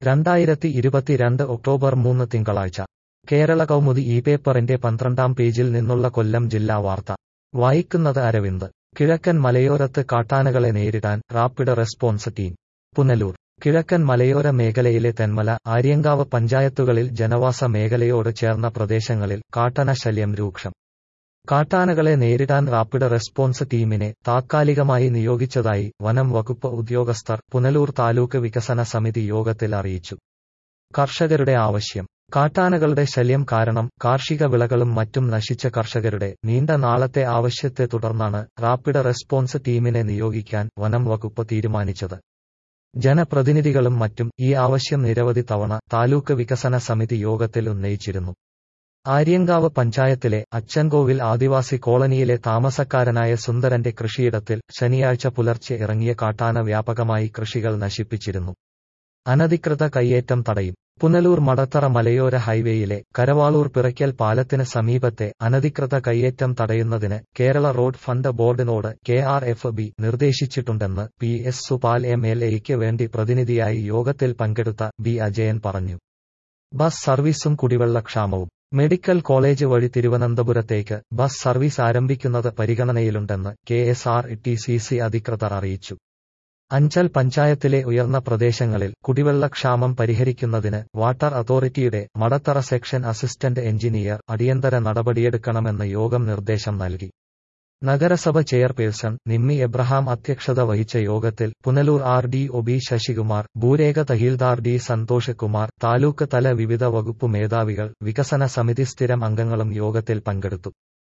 രണ്ടായിരത്തി ഇരുപത്തിരണ്ട് ഒക്ടോബർ മൂന്ന് തിങ്കളാഴ്ച കേരള കൗമുദി ഈ പേപ്പറിന്റെ പന്ത്രണ്ടാം പേജിൽ നിന്നുള്ള കൊല്ലം ജില്ലാ വാർത്ത വായിക്കുന്നത് അരവിന്ദ് കിഴക്കൻ മലയോരത്ത് കാട്ടാനകളെ നേരിടാൻ റാപ്പിഡ് റെസ്പോൺസ് ടീം പുനലൂർ കിഴക്കൻ മലയോര മേഖലയിലെ തെന്മല ആര്യങ്കാവ് പഞ്ചായത്തുകളിൽ ജനവാസ മേഖലയോട് ചേർന്ന പ്രദേശങ്ങളിൽ കാട്ടന ശല്യം രൂക്ഷം കാട്ടാനകളെ നേരിടാൻ റാപ്പിഡ് റെസ്പോൺസ് ടീമിനെ താത്കാലികമായി നിയോഗിച്ചതായി വനം വകുപ്പ് ഉദ്യോഗസ്ഥർ പുനലൂർ താലൂക്ക് വികസന സമിതി യോഗത്തിൽ അറിയിച്ചു കർഷകരുടെ ആവശ്യം കാട്ടാനകളുടെ ശല്യം കാരണം കാർഷിക വിളകളും മറ്റും നശിച്ച കർഷകരുടെ നീണ്ട നാളത്തെ ആവശ്യത്തെ തുടർന്നാണ് റാപ്പിഡ് റെസ്പോൺസ് ടീമിനെ നിയോഗിക്കാൻ വനം വകുപ്പ് തീരുമാനിച്ചത് ജനപ്രതിനിധികളും മറ്റും ഈ ആവശ്യം നിരവധി തവണ താലൂക്ക് വികസന സമിതി യോഗത്തിൽ ഉന്നയിച്ചിരുന്നു ആര്യങ്കാവ് പഞ്ചായത്തിലെ അച്ചൻകോവിൽ ആദിവാസി കോളനിയിലെ താമസക്കാരനായ സുന്ദരന്റെ കൃഷിയിടത്തിൽ ശനിയാഴ്ച പുലർച്ചെ ഇറങ്ങിയ കാട്ടാന വ്യാപകമായി കൃഷികൾ നശിപ്പിച്ചിരുന്നു അനധികൃത കയ്യേറ്റം തടയും പുനലൂർ മടത്തറ മലയോര ഹൈവേയിലെ കരവാളൂർ പിറയ്ക്കൽ പാലത്തിന് സമീപത്തെ അനധികൃത കയ്യേറ്റം തടയുന്നതിന് കേരള റോഡ് ഫണ്ട് ബോർഡിനോട് കെ ആർ എഫ് ബി നിർദ്ദേശിച്ചിട്ടുണ്ടെന്ന് P S Supal M L എയ്ക്ക് വേണ്ടി പ്രതിനിധിയായി യോഗത്തിൽ പങ്കെടുത്ത ബി അജയൻ പറഞ്ഞു ബസ് സർവീസും കുടിവെള്ളക്ഷാമവും മെഡിക്കൽ കോളേജ് വഴി തിരുവനന്തപുരത്തേക്ക് ബസ് സർവീസ് ആരംഭിക്കുന്നത് പരിഗണനയിലുണ്ടെന്ന് K S R T C C അധികൃതർ അറിയിച്ചു അഞ്ചൽ പഞ്ചായത്തിലെ ഉയർന്ന പ്രദേശങ്ങളിൽ കുടിവെള്ളക്ഷാമം പരിഹരിക്കുന്നതിന് വാട്ടർ അതോറിറ്റിയുടെ മടത്തറ സെക്ഷൻ അസിസ്റ്റന്റ് എഞ്ചിനീയർ അടിയന്തര നടപടിയെടുക്കണമെന്ന് യോഗം നിർദ്ദേശം നൽകി നഗരസഭ ചെയർപേഴ്സൺ നിമ്മി എബ്രഹാം അധ്യക്ഷത വഹിച്ച യോഗത്തിൽ Punalur R D O B Sasikumar ഭൂരേഖ തഹീൽദാർ ഡി സന്തോഷ് കുമാർ താലൂക്ക് തല വിവിധ വകുപ്പ് മേധാവികൾ വികസന സമിതി സ്ഥിരം അംഗങ്ങളും യോഗത്തിൽ പങ്കെടുത്തു